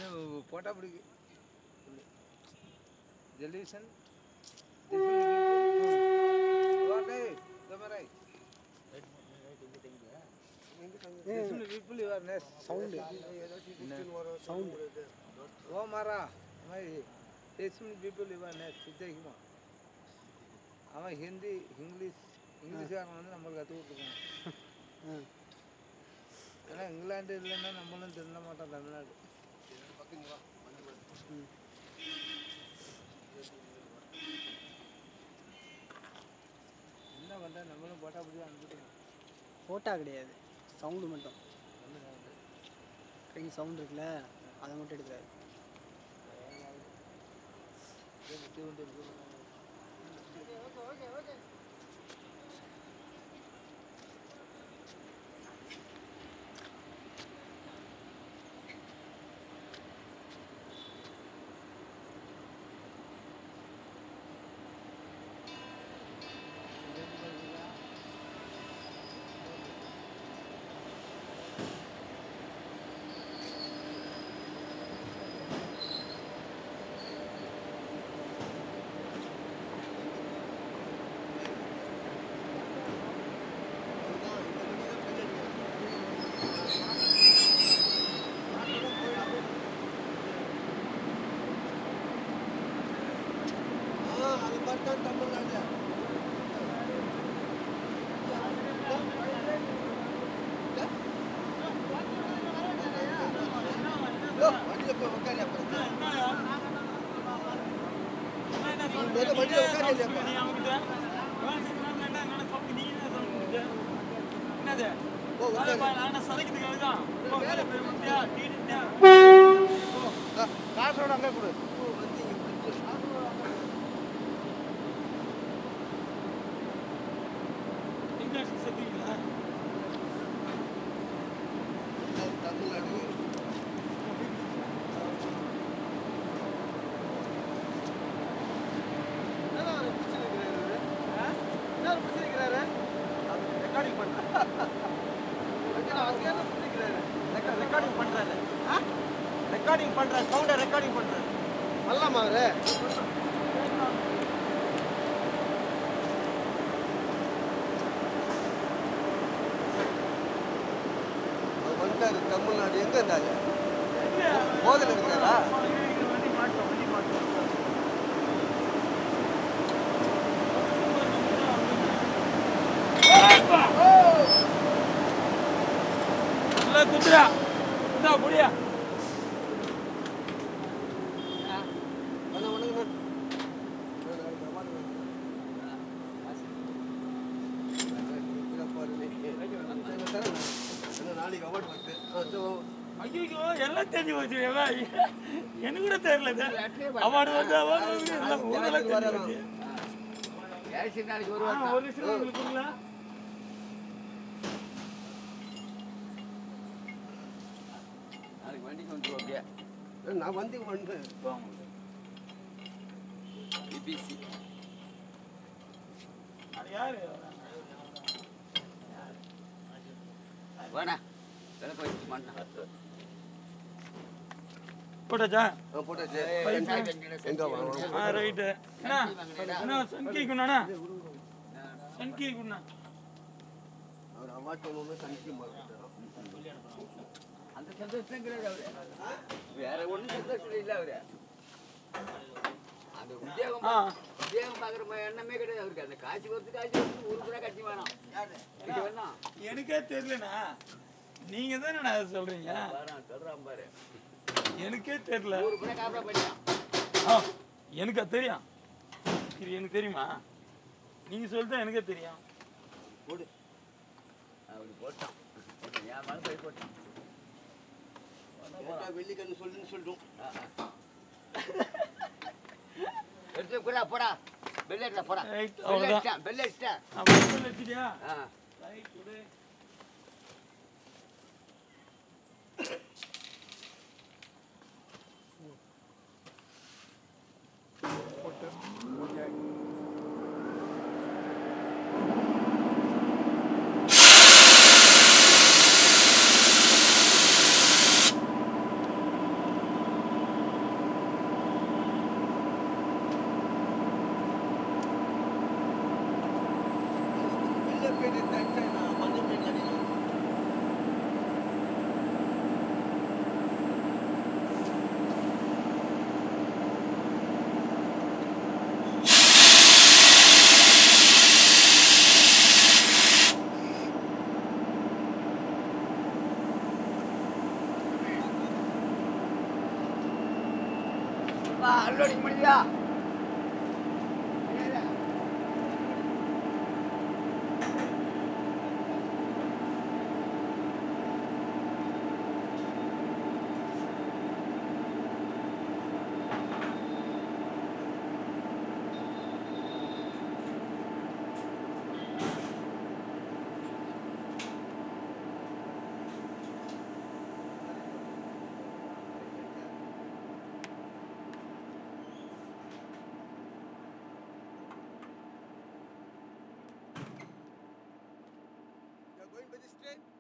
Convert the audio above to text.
போட்டா பிடிக்கு television people your nest. Sound. Sound. ஓ மாறா தேசம் பீப்புள் இவன் சித்தகிமா அவன் ஹிந்தி இங்கிலீஷ் இங்கிலீஷ்காரன் வந்து நம்மளுக்கு கற்றுக் கொடுத்துருக்கான் ஆ. ஏன்னா இங்கிலாந்து இல்லைன்னா நம்மளும் திருந்த மாட்டோம் தமிழ்நாடு ம். என்ன பண்ணுற நம்மளும் போட்டா பிடிச்சி அனுப்பிட்டுருக்கோம் ஃபோட்டோ கிடையாது சவுண்டு மட்டும் ட்ரெயின் சவுண்ட் இருக்குல்ல அதை மட்டும் எடுக்கிறாரு காசோட அங்கே கொடு ரெக்கார்டிங் பண்ற சவுண்ட ரெக்கார்டிங் பண்ற அல்லமா அவரு வந்துட்டாரு தமிழ்நாடு எங்க இருந்தாரு மோதல் இருக்கிறாரா குத்துடா இந்தா புடியா அண்ணா வணக்கம் நாளைக்கு அவார்டு வருது ஆ, சரி, வா. ஐயோ எல்லாம் தெரிஞ்சு போச்சு எல்லாம். எனக்கு கூட தெரியல இது. அவார்டு வருது அவார்டு வருது எல்லாம் ஊரெல்லாம் தெரிஞ்சு போச்சு. ஆ, ஒரு நிமிஷம் உங்களுக்கு கொடுங்களா? நான் வந்து வந்து அது யாரு? போட்டாச்சா ஆ, போட்டாச்சு எங்க வாங்க ஆ ரைட்டு அண்ணா அண்ணா சன்கி குண்ணா சன்கி குண்ணா அவர் அவார்டு ஒன்று சனிக்கு மாட்டார் அந்த சந்தோஷம் கிடையாது அவரு வேற ஒண்ணும் சந்தோஷம் இல்லை அவரு அந்த உத்தியோகம் ஆ உத்தியோகம் பார்க்குற மாதிரி எண்ணமே கிடையாது அவருக்கு அந்த காசு வருது காசு வருது ஒரு கூட கட்சி வேணாம் இது வேணாம் எனக்கே தெரியலண்ணா நீங்க தானே அதை சொல்றீங்க பாரு சொல்றான் பாரு எனக்கே தெரியல ஒரு கூட காப்பா பண்ணியான் ஆ எனக்கு அது தெரியும் இது எனக்கு தெரியுமா நீங்க சொல்லிட்டு எனக்கே தெரியும் அப்படி போட்டான் போட்டான். என் மேல போய் போட்டான் வெள்ளிக்கண்ணு சொல்லுன்னு சொல்லிட்டோம் எடுத்து கூட போடா பெல்ல போடா Right, பெல்ல அவ்வளவுதான். அடிச்சிட்டான் பெல்ல அடிச்சிட்டான் அப்படி வச்சுட்டியா ஆ ரைட் விடு சரியா You are going very straight.